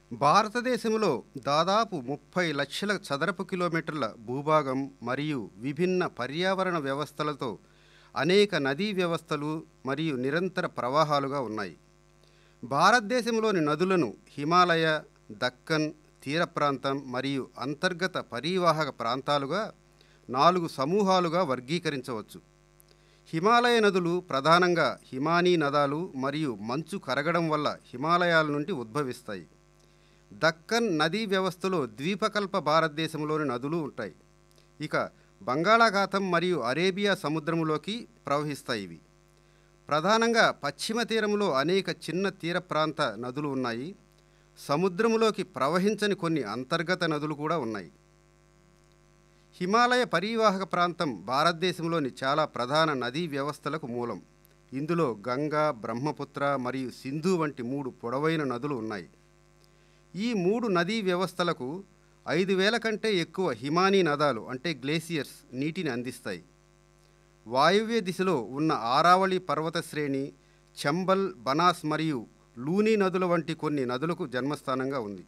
భారతదేశంలో దాదాపు ముప్పై లక్షల చదరపు కిలోమీటర్ల భూభాగం మరియు విభిన్న పర్యావరణ వ్యవస్థలతో అనేక నదీ వ్యవస్థలు మరియు నిరంతర ప్రవాహాలుగా ఉన్నాయి భారతదేశంలోని నదులను హిమాలయ దక్కన్ తీర ప్రాంతం మరియు అంతర్గత పరీవాహక ప్రాంతాలుగా నాలుగు సమూహాలుగా వర్గీకరించవచ్చు హిమాలయ నదులు ప్రధానంగా హిమానీ నదాలు మరియు మంచు కరగడం వల్ల హిమాలయాల నుండి ఉద్భవిస్తాయి దక్కన్ నదీ వ్యవస్థలో ద్వీపకల్ప భారతదేశంలోని నదులు ఉంటాయి ఇక బంగాళాఖాతం మరియు అరేబియా సముద్రంలోకి ప్రవహిస్తాయి ఇవి ప్రధానంగా పశ్చిమ తీరంలో అనేక చిన్న తీర ప్రాంత నదులు ఉన్నాయి సముద్రములోకి ప్రవహించని కొన్ని అంతర్గత నదులు కూడా ఉన్నాయి హిమాలయ పరీవాహక ప్రాంతం భారతదేశంలోని చాలా ప్రధాన నదీ వ్యవస్థలకు మూలం ఇందులో గంగా బ్రహ్మపుత్ర మరియు సింధు వంటి మూడు పొడవైన నదులు ఉన్నాయి ఈ మూడు నదీ వ్యవస్థలకు ఐదు వేల కంటే ఎక్కువ హిమానీ నదాలు అంటే గ్లేసియర్స్ నీటిని అందిస్తాయి వాయువ్య దిశలో ఉన్న ఆరావళి పర్వత శ్రేణి చంబల్ బనాస్ మరియు లూని నదుల వంటి కొన్ని నదులకు జన్మస్థానంగా ఉంది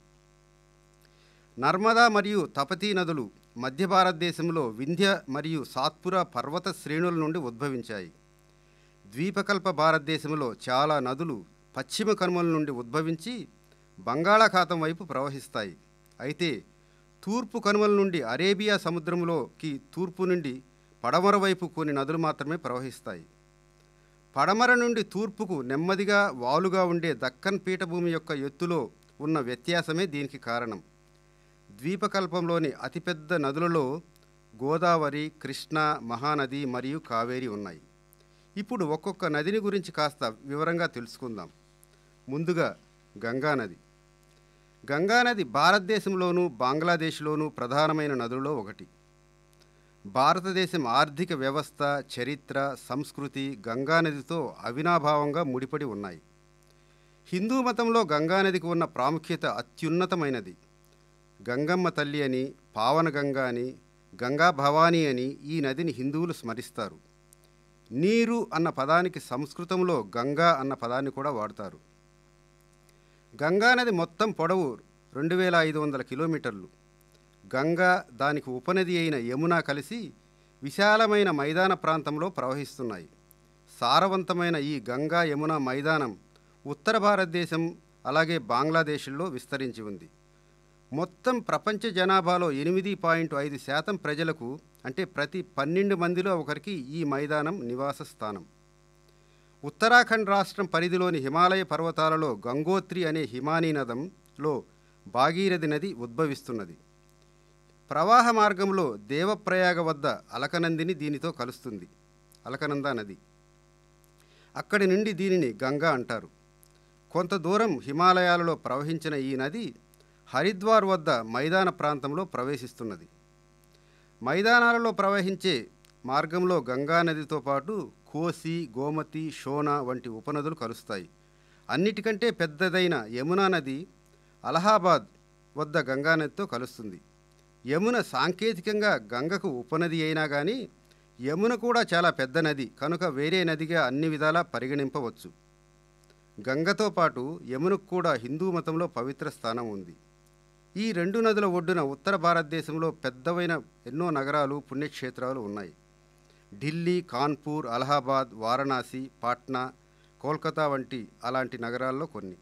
నర్మదా మరియు తపతీ నదులు మధ్య భారతదేశంలో వింధ్య మరియు సాత్పురా పర్వత శ్రేణుల నుండి ఉద్భవించాయి ద్వీపకల్ప భారతదేశంలో చాలా నదులు పశ్చిమ కనుమల నుండి ఉద్భవించి బంగాళాఖాతం వైపు ప్రవహిస్తాయి అయితే తూర్పు కనుమల నుండి అరేబియా సముద్రంలోకి తూర్పు నుండి పడమర వైపు కొన్ని నదులు మాత్రమే ప్రవహిస్తాయి పడమర నుండి తూర్పుకు నెమ్మదిగా వాలుగా ఉండే దక్కన్ పీఠభూమి యొక్క ఎత్తులో ఉన్న వ్యత్యాసమే దీనికి కారణం ద్వీపకల్పంలోని అతిపెద్ద నదులలో గోదావరి కృష్ణ మహానది మరియు కావేరి ఉన్నాయి ఇప్పుడు ఒక్కొక్క నదిని గురించి కాస్త వివరంగా తెలుసుకుందాం ముందుగా గంగానది గంగానది భారతదేశంలోనూ బంగ్లాదేశ్లోనూ ప్రధానమైన నదులలో ఒకటి భారతదేశం ఆర్థిక వ్యవస్థ చరిత్ర సంస్కృతి గంగానదితో అవినాభావంగా ముడిపడి ఉన్నాయి హిందూ మతంలో గంగానదికి ఉన్న ప్రాముఖ్యత అత్యున్నతమైనది గంగమ్మ తల్లి అని పావనగంగా అని గంగా భవానీ అని ఈ నదిని హిందువులు స్మరిస్తారు నీరు అన్న పదానికి సంస్కృతంలో గంగా అన్న పదాన్ని కూడా వాడతారు గంగానది మొత్తం పొడవు రెండు వేల ఐదు వందల కిలోమీటర్లు గంగా దానికి ఉపనది అయిన యమున కలిసి విశాలమైన మైదాన ప్రాంతంలో ప్రవహిస్తున్నాయి సారవంతమైన ఈ గంగా యమున మైదానం ఉత్తర భారతదేశం అలాగే బంగ్లాదేశ్లో విస్తరించి ఉంది మొత్తం ప్రపంచ జనాభాలో ఎనిమిది పాయింట్ ఐదు శాతం ప్రజలకు అంటే ప్రతి పన్నెండు మందిలో ఒకరికి ఈ మైదానం నివాస స్థానం ఉత్తరాఖండ్ రాష్ట్రం పరిధిలోని హిమాలయ పర్వతాలలో గంగోత్రి అనే హిమానీ నదంలో భాగీరథి నది ఉద్భవిస్తున్నది ప్రవాహ మార్గంలో దేవప్రయాగ వద్ద అలకనందిని దీనితో కలుస్తుంది అలకనంద నది అక్కడి నుండి దీనిని గంగా అంటారు కొంత దూరం హిమాలయాలలో ప్రవహించిన ఈ నది హరిద్వార్ వద్ద మైదాన ప్రాంతంలో ప్రవేశిస్తున్నది మైదానాలలో ప్రవహించే మార్గంలో గంగా నదితో పాటు కోసి గోమతి షోనా వంటి ఉపనదులు కలుస్తాయి అన్నిటికంటే పెద్దదైన యమునా నది అలహాబాద్ వద్ద గంగానదితో కలుస్తుంది యమున సాంకేతికంగా గంగకు ఉపనది అయినా కానీ యమున కూడా చాలా పెద్ద నది కనుక వేరే నదిగా అన్ని విధాలా పరిగణింపవచ్చు గంగతో పాటు యమునకు కూడా హిందూ మతంలో పవిత్ర స్థానం ఉంది ఈ రెండు నదుల ఒడ్డున ఉత్తర భారతదేశంలో పెద్దవైన ఎన్నో నగరాలు పుణ్యక్షేత్రాలు ఉన్నాయి ఢిల్లీ కాన్పూర్ అలహాబాద్ వారణాసి పాట్నా కోల్కతా వంటి అలాంటి నగరాల్లో కొన్ని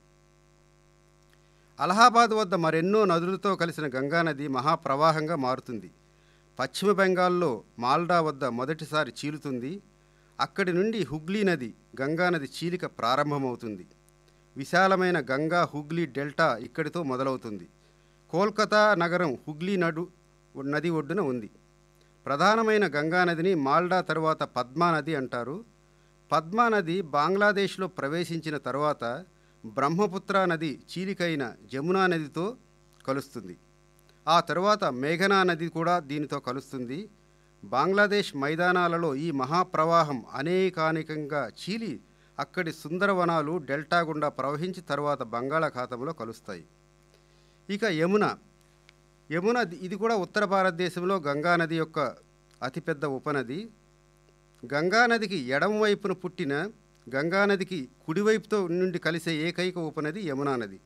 అలహాబాద్ వద్ద మరెన్నో నదులతో కలిసిన గంగానది మహాప్రవాహంగా మారుతుంది పశ్చిమ బెంగాల్లో మాల్డా వద్ద మొదటిసారి చీలుతుంది అక్కడి నుండి హుగ్లీ నది గంగానది చీలిక ప్రారంభమవుతుంది విశాలమైన గంగా హుగ్లీ డెల్టా ఇక్కడితో మొదలవుతుంది కోల్కతా నగరం హుగ్లీ నడు నది ఒడ్డున ఉంది ప్రధానమైన గంగానదిని మాల్డా తరువాత పద్మా నది అంటారు పద్మా నది బంగ్లాదేశ్లో ప్రవేశించిన తర్వాత బ్రహ్మపుత్ర నది చీలికైన జమునా నదితో కలుస్తుంది ఆ తరువాత మేఘనా నది కూడా దీనితో కలుస్తుంది బంగ్లాదేశ్ మైదానాలలో ఈ మహాప్రవాహం అనేకానేకంగా చీలి అక్కడి సుందరవనాలు డెల్టా గుండా ప్రవహించి తర్వాత బంగాళాఖాతంలో కలుస్తాయి ఇక యమున యమున ఇది కూడా ఉత్తర భారతదేశంలో గంగానది యొక్క అతిపెద్ద ఉపనది గంగానదికి ఎడమ వైపున పుట్టిన గంగానదికి కుడివైపుతో నుండి కలిసే ఏకైక ఉపనది యమునా నది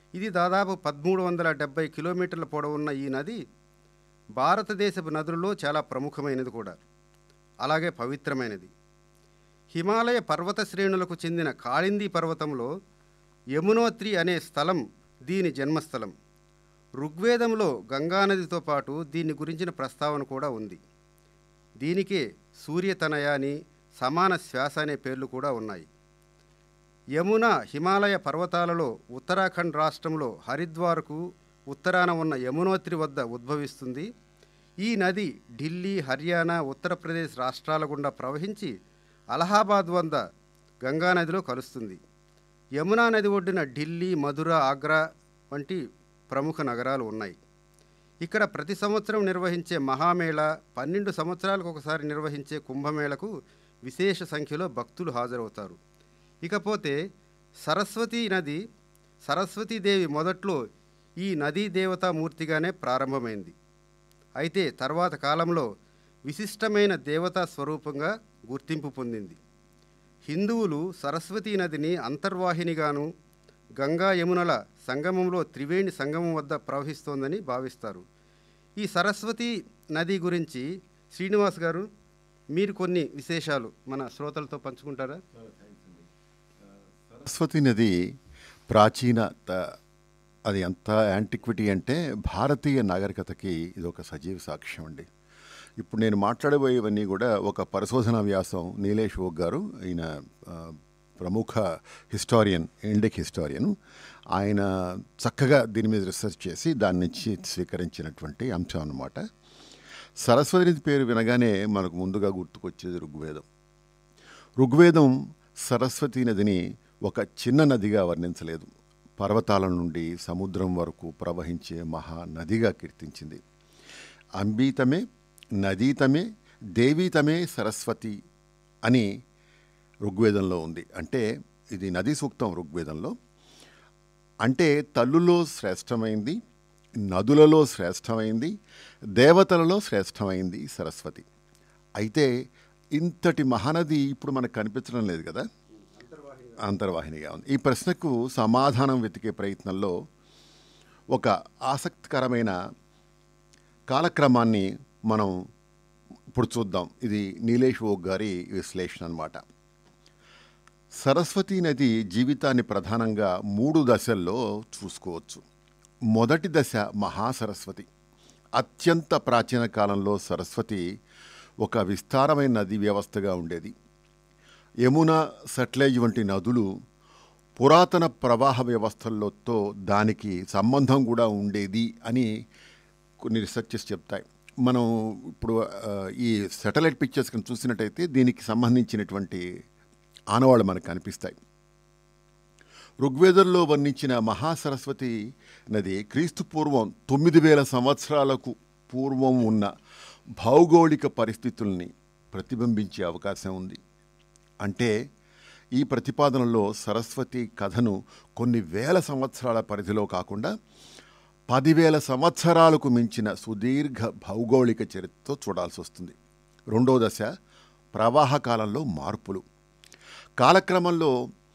ఇది దాదాపు పదమూడు వందల డెబ్బై కిలోమీటర్ల పొడవున్న ఈ నది భారతదేశపు నదులలో చాలా ప్రముఖమైనది కూడా అలాగే పవిత్రమైనది హిమాలయ పర్వత శ్రేణులకు చెందిన కాళింది పర్వతంలో యమునోత్రి అనే స్థలం దీని జన్మస్థలం ఋగ్వేదంలో గంగానదితో పాటు దీని గురించిన ప్రస్తావన కూడా ఉంది దీనికే సూర్యతనయ అని సమాన శ్వాస అనే పేర్లు కూడా ఉన్నాయి యమున హిమాలయ పర్వతాలలో ఉత్తరాఖండ్ రాష్ట్రంలో హరిద్వార్కు ఉత్తరాన ఉన్న యమునోత్రి వద్ద ఉద్భవిస్తుంది ఈ నది ఢిల్లీ హర్యానా ఉత్తరప్రదేశ్ రాష్ట్రాల గుండా ప్రవహించి అలహాబాద్ వద్ద గంగానదిలో కలుస్తుంది యమునా నది ఒడ్డున ఢిల్లీ మధుర ఆగ్రా వంటి ప్రముఖ నగరాలు ఉన్నాయి ఇక్కడ ప్రతి సంవత్సరం నిర్వహించే మహామేళ పన్నెండు సంవత్సరాలకు ఒకసారి నిర్వహించే కుంభమేళకు విశేష సంఖ్యలో భక్తులు హాజరవుతారు ఇకపోతే సరస్వతీ నది సరస్వతీదేవి మొదట్లో ఈ నదీ దేవతామూర్తిగానే ప్రారంభమైంది అయితే తర్వాత కాలంలో విశిష్టమైన దేవతా స్వరూపంగా గుర్తింపు పొందింది హిందువులు సరస్వతీ నదిని అంతర్వాహినిగాను గంగా యమునల సంగమంలో త్రివేణి సంగమం వద్ద ప్రవహిస్తోందని భావిస్తారు ఈ సరస్వతి నది గురించి శ్రీనివాస్ గారు మీరు కొన్ని విశేషాలు మన శ్రోతలతో పంచుకుంటారా సరస్వతి నది ప్రాచీన త- అది ఎంత యాంటిక్విటీ అంటే భారతీయ నాగరికతకి ఇది ఒక సజీవ సాక్ష్యం అండి ఇప్పుడు నేను మాట్లాడబోయేవన్నీ కూడా ఒక పరిశోధనా వ్యాసం నీలేష్ ఓగ్ గారు ఈయన ఆ, ప్రముఖ హిస్టారియన్ ఇండిక్ హిస్టారియన్ ఆయన చక్కగా దీని మీద రీసెర్చ్ చేసి దాని నుంచి స్వీకరించినటువంటి అంశం అన్నమాట సరస్వతి నది పేరు వినగానే మనకు ముందుగా గుర్తుకొచ్చేది ఋగ్వేదం ఋగ్వేదం సరస్వతీ నదిని ఒక చిన్న నదిగా వర్ణించలేదు పర్వతాల నుండి సముద్రం వరకు ప్రవహించే మహా నదిగా కీర్తించింది అంబీతమే నదీతమే దేవీతమే సరస్వతి అని ఋగ్వేదంలో ఉంది అంటే ఇది నదీ సూక్తం ఋగ్వేదంలో అంటే తల్లులో శ్రేష్టమైంది నదులలో శ్రేష్టమైంది దేవతలలో శ్రేష్టమైంది సరస్వతి అయితే ఇంతటి మహానది ఇప్పుడు మనకు కనిపించడం లేదు కదా అంతర్వాహినిగా ఉంది ఈ ప్రశ్నకు సమాధానం వెతికే ప్రయత్నంలో ఒక ఆసక్తికరమైన కాలక్రమాన్ని మనం ఇప్పుడు చూద్దాం ఇది నీలేష్ ఓగ్ గారి విశ్లేషణ అన్నమాట సరస్వతీ నది జీవితాన్ని ప్రధానంగా మూడు దశల్లో చూసుకోవచ్చు మొదటి దశ మహాసరస్వతి అత్యంత ప్రాచీన కాలంలో సరస్వతి ఒక విస్తారమైన నది వ్యవస్థగా ఉండేది యమున సట్లేజ్ వంటి నదులు పురాతన ప్రవాహ వ్యవస్థలతో దానికి సంబంధం కూడా ఉండేది అని కొన్ని రీసెర్చెస్ చెప్తాయి మనం ఇప్పుడు ఆ, ఈ సాటిలైట్ పిక్చర్స్ కనుక చూసినట్టయితే దీనికి సంబంధించినటువంటి ఆనవాళ్ళు మనకు కనిపిస్తాయి ఋగ్వేదంలో వర్ణించిన మహాసరస్వతి నది క్రీస్తు పూర్వం తొమ్మిది వేల సంవత్సరాలకు పూర్వం ఉన్న భౌగోళిక పరిస్థితుల్ని ప్రతిబింబించే అవకాశం ఉంది అంటే ఈ ప్రతిపాదనలో సరస్వతి కథను కొన్ని వేల సంవత్సరాల పరిధిలో కాకుండా పదివేల సంవత్సరాలకు మించిన సుదీర్ఘ భౌగోళిక చరిత్రతో చూడాల్సి వస్తుంది రెండో దశ ప్రవాహ కాలంలో మార్పులు కాలక్రమంలో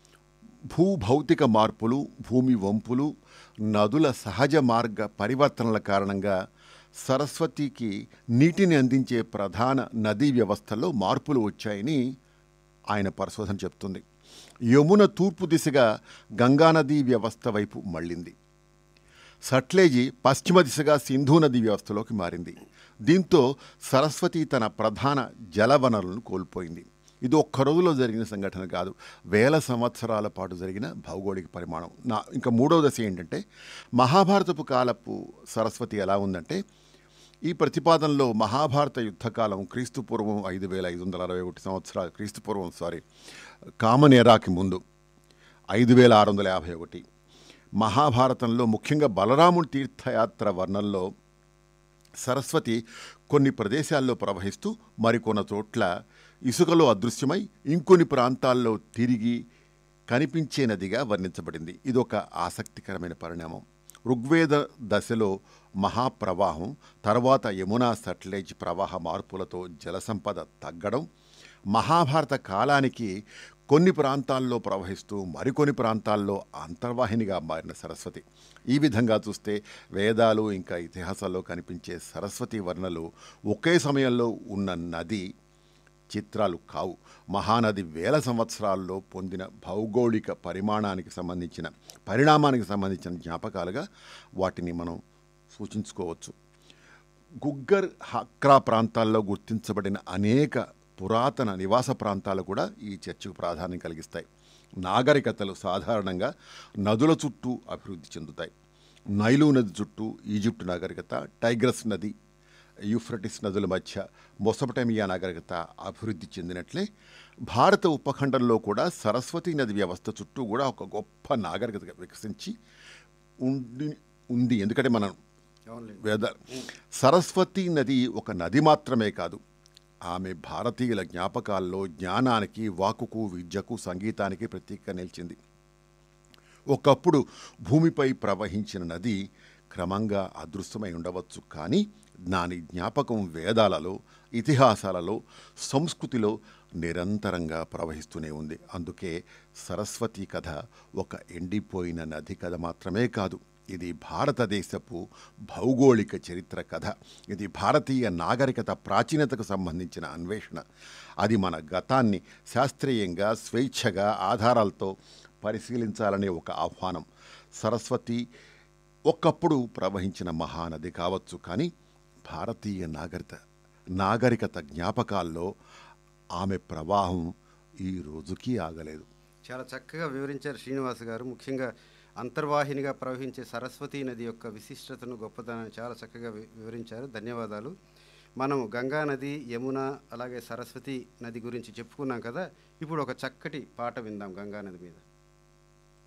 భూభౌతిక మార్పులు భూమి వంపులు నదుల సహజ మార్గ పరివర్తనల కారణంగా సరస్వతికి నీటిని అందించే ప్రధాన నదీ వ్యవస్థలో మార్పులు వచ్చాయని ఆయన పరిశోధన చెప్తుంది యమున తూర్పు దిశగా గంగానదీ వ్యవస్థ వైపు మళ్ళింది సట్లేజీ పశ్చిమ దిశగా సింధు నది వ్యవస్థలోకి మారింది దీంతో సరస్వతి తన ప్రధాన జలవనరులను కోల్పోయింది ఇది ఒక్క రోజులో జరిగిన సంఘటన కాదు వేల సంవత్సరాల పాటు జరిగిన భౌగోళిక పరిమాణం నా ఇంకా మూడవ దశ ఏంటంటే మహాభారతపు కాలపు సరస్వతి ఎలా ఉందంటే ఈ ప్రతిపాదనలో మహాభారత యుద్ధకాలం క్రీస్తు పూర్వం ఐదు వేల ఐదు వందల అరవై ఒకటి సంవత్సరాలు క్రీస్తు పూర్వం సారీ కామన్ ఎరాకి ముందు ఐదు వేల ఆరు వందల యాభై ఒకటి మహాభారతంలో ముఖ్యంగా బలరాముడి తీర్థయాత్ర వర్ణంలో సరస్వతి కొన్ని ప్రదేశాల్లో ప్రవహిస్తూ మరికొన్న చోట్ల ఇసుకలో అదృశ్యమై ఇంకొన్ని ప్రాంతాల్లో తిరిగి కనిపించే నదిగా వర్ణించబడింది ఇది ఒక ఆసక్తికరమైన పరిణామం ఋగ్వేద దశలో మహాప్రవాహం తర్వాత యమునా సట్లేజ్ ప్రవాహ మార్పులతో జలసంపద తగ్గడం మహాభారత కాలానికి కొన్ని ప్రాంతాల్లో ప్రవహిస్తూ మరికొన్ని ప్రాంతాల్లో అంతర్వాహినిగా మారిన సరస్వతి ఈ విధంగా చూస్తే వేదాలు ఇంకా ఇతిహాసాల్లో కనిపించే సరస్వతి వర్ణలు ఒకే సమయంలో ఉన్న నది చిత్రాలు కావు మహానది వేల సంవత్సరాల్లో పొందిన భౌగోళిక పరిమాణానికి సంబంధించిన పరిణామానికి సంబంధించిన జ్ఞాపకాలుగా వాటిని మనం సూచించుకోవచ్చు గుగ్గర్ హక్రా ప్రాంతాల్లో గుర్తించబడిన అనేక పురాతన నివాస ప్రాంతాలు కూడా ఈ చర్చకు ప్రాధాన్యం కలిగిస్తాయి నాగరికతలు సాధారణంగా నదుల చుట్టూ అభివృద్ధి చెందుతాయి నైలు నది చుట్టూ ఈజిప్ట్ నాగరికత టైగ్రస్ నది యూఫ్రటిస్ నదుల మధ్య మొసపటమియా నాగరికత అభివృద్ధి చెందినట్లే భారత ఉపఖండంలో కూడా సరస్వతి నది వ్యవస్థ చుట్టూ కూడా ఒక గొప్ప నాగరికత వికసించి ఉండి ఉంది ఎందుకంటే మనం అవునులేండి వేద సరస్వతి నది ఒక నది మాత్రమే కాదు ఆమె భారతీయుల జ్ఞాపకాల్లో జ్ఞానానికి వాకుకు విద్యకు సంగీతానికి ప్రతీక నిలిచింది ఒకప్పుడు భూమిపై ప్రవహించిన నది క్రమంగా అదృశ్యమై ఉండవచ్చు కానీ దాని జ్ఞాపకం వేదాలలో ఇతిహాసాలలో సంస్కృతిలో నిరంతరంగా ప్రవహిస్తూనే ఉంది అందుకే సరస్వతి కథ ఒక ఎండిపోయిన నది కథ మాత్రమే కాదు ఇది భారతదేశపు భౌగోళిక చరిత్ర కథ ఇది భారతీయ నాగరికత ప్రాచీనతకు సంబంధించిన అన్వేషణ అది మన గతాన్ని శాస్త్రీయంగా స్వేచ్ఛగా ఆధారాలతో పరిశీలించాలనే ఒక ఆహ్వానం సరస్వతి ఒకప్పుడు ప్రవహించిన మహానది కావచ్చు కానీ భారతీయ నాగరికత నాగరికత జ్ఞాపకాల్లో ఆమె ప్రవాహం ఈ రోజుకి ఆగలేదు చాలా చక్కగా వివరించారు శ్రీనివాస్ గారు ముఖ్యంగా అంతర్వాహినిగా ప్రవహించే సరస్వతీ నది యొక్క విశిష్టతను గొప్పతనాన్ని చాలా చక్కగా వి- వివరించారు ధన్యవాదాలు మనం గంగా నది యమున అలాగే సరస్వతి నది గురించి చెప్పుకున్నాం కదా ఇప్పుడు ఒక చక్కటి పాట విందాం గంగా నది మీద